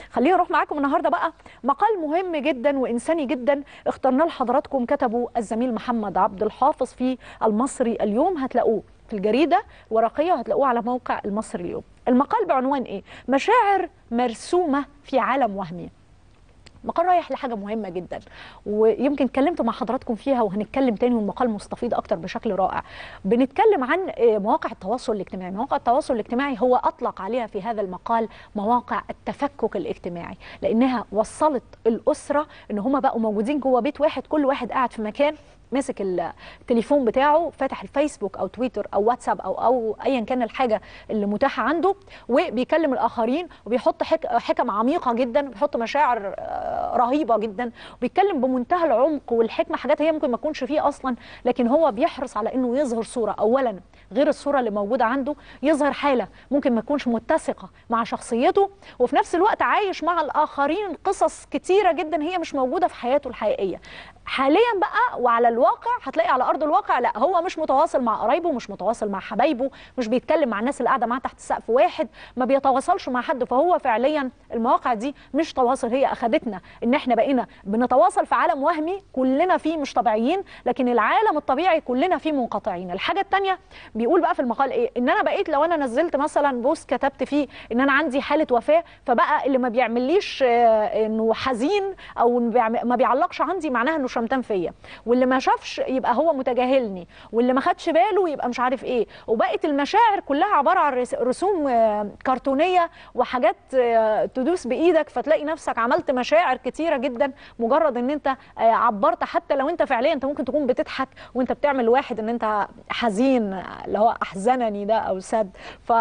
خليني اروح معاكم النهارده بقى مقال مهم جدا وانساني جدا اخترناه لحضراتكم كتبه الزميل محمد عبد الحافظ في المصري اليوم هتلاقوه في الجريده ورقيه وهتلاقوه على موقع المصري اليوم المقال بعنوان ايه مشاعر مرسومه في عالم وهمي مقال رايح لحاجه مهمه جدا ويمكن اتكلمت مع حضراتكم فيها وهنتكلم تاني والمقال مستفيض اكتر بشكل رائع بنتكلم عن مواقع التواصل الاجتماعي مواقع التواصل الاجتماعي هو اطلق عليها في هذا المقال مواقع التفكك الاجتماعي لانها وصلت الاسره ان هم بقوا موجودين جوه بيت واحد كل واحد قاعد في مكان ماسك التليفون بتاعه فاتح الفيسبوك او تويتر او واتساب او او ايا كان الحاجه اللي متاحه عنده وبيكلم الاخرين وبيحط حك حكم عميقه جدا وبيحط مشاعر رهيبه جدا وبيتكلم بمنتهى العمق والحكمه حاجات هي ممكن ما تكونش فيه اصلا لكن هو بيحرص على انه يظهر صوره اولا غير الصوره اللي موجوده عنده يظهر حاله ممكن ما تكونش متسقه مع شخصيته وفي نفس الوقت عايش مع الاخرين قصص كتيره جدا هي مش موجوده في حياته الحقيقيه حاليا بقى وعلى الواقع هتلاقي على ارض الواقع لا هو مش متواصل مع قرايبه مش متواصل مع حبايبه مش بيتكلم مع الناس اللي قاعده معاه تحت سقف واحد ما بيتواصلش مع حد فهو فعليا المواقع دي مش تواصل هي اخذتنا ان احنا بقينا بنتواصل في عالم وهمي كلنا فيه مش طبيعيين لكن العالم الطبيعي كلنا فيه منقطعين الحاجه الثانيه بيقول بقى في المقال ايه ان انا بقيت لو انا نزلت مثلا بوست كتبت فيه ان انا عندي حاله وفاه فبقى اللي ما بيعمليش انه حزين او ما بيعلقش عندي معناها انه شمتان فيا واللي ما شافش يبقى هو متجاهلني واللي ما خدش باله يبقى مش عارف ايه وبقت المشاعر كلها عباره عن رسوم كرتونيه وحاجات تدوس بايدك فتلاقي نفسك عملت مشاعر كتيره جدا مجرد ان انت عبرت حتى لو انت فعليا انت ممكن تكون بتضحك وانت بتعمل واحد ان انت حزين اللي هو احزنني ده او سد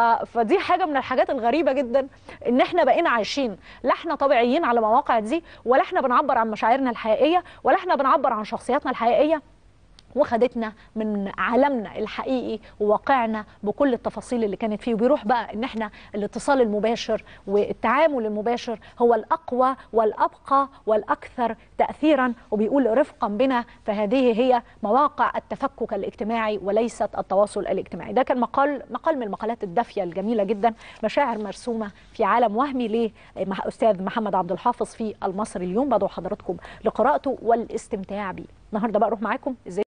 فدي حاجه من الحاجات الغريبه جدا ان احنا بقينا عايشين لا احنا طبيعيين على مواقع دي ولا احنا بنعبر عن مشاعرنا الحقيقيه ولا احنا بنعبر عن شخصياتنا الحقيقيه وخدتنا من عالمنا الحقيقي وواقعنا بكل التفاصيل اللي كانت فيه وبيروح بقى ان احنا الاتصال المباشر والتعامل المباشر هو الاقوى والابقى والاكثر تاثيرا وبيقول رفقا بنا فهذه هي مواقع التفكك الاجتماعي وليست التواصل الاجتماعي ده كان مقال مقال من المقالات الدافيه الجميله جدا مشاعر مرسومه في عالم وهمي لاستاذ محمد عبد الحافظ في المصري اليوم بدعو حضراتكم لقراءته والاستمتاع بيه النهارده بقى اروح معاكم ازاي